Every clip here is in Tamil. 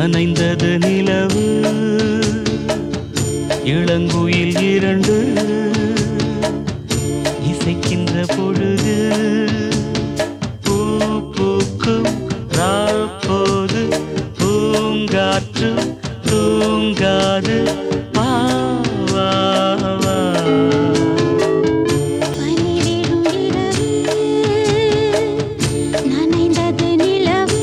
நனைந்தது நிலவு இளங்குயில் இரண்டு இசைக்கின்ற பொழுது பூ பூக்கும் நாள் போது பூங்காற்று தூங்காது வா, வா, வா. பனிவிழும் இரவு நனைந்தது நிலவு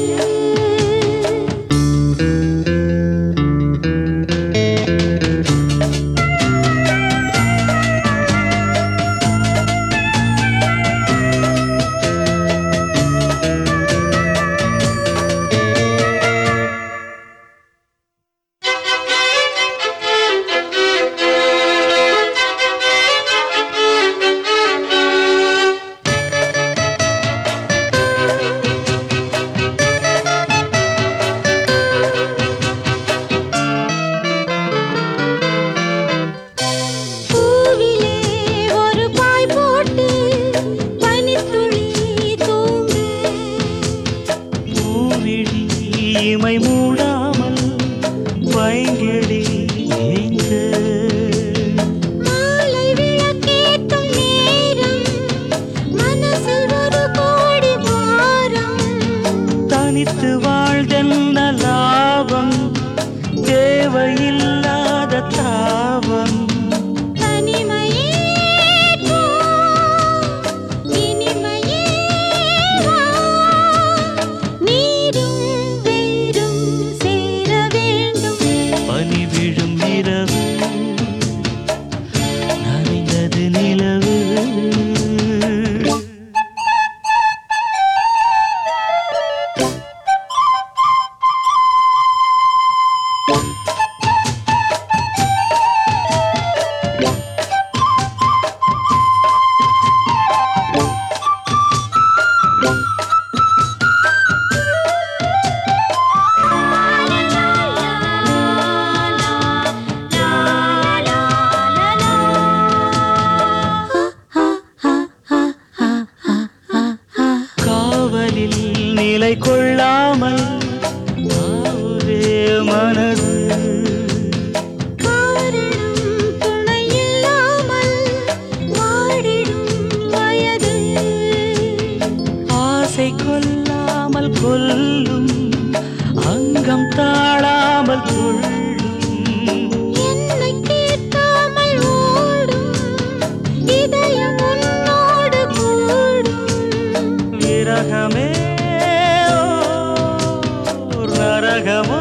பூவிலே ஒரு பாய் போட்டு பனித்துளி தூங்கு பூவிழி இமை மூடாமல் பைங்கிழி ஏங்க மாலை விளக்கேற்றும் நேரம் மனசில் ஒரு கோடி பாரம் தனித்து வாழ்தென்ன லாபம் தேவையில்லாத தாபம் தனிமையே போ இனிமையே வா நீரும் வேரும் சேர வேண்டும் பனி விழும் இரவு நனைந்தது நிலவு காவலில் நிலை கொள்ளாமல் ஆவுதே மனது காரணம் துணையில்லாமல் வாடிடும் வயது ஆசை கொல்லாமல் கொல்லும் அங்கம் தாழாமல் துள்ளும் என்னை கேட்காமல் ஓடும் இதயம் உன்னோடு கூடும் விரகமே ஓ, நரகமோ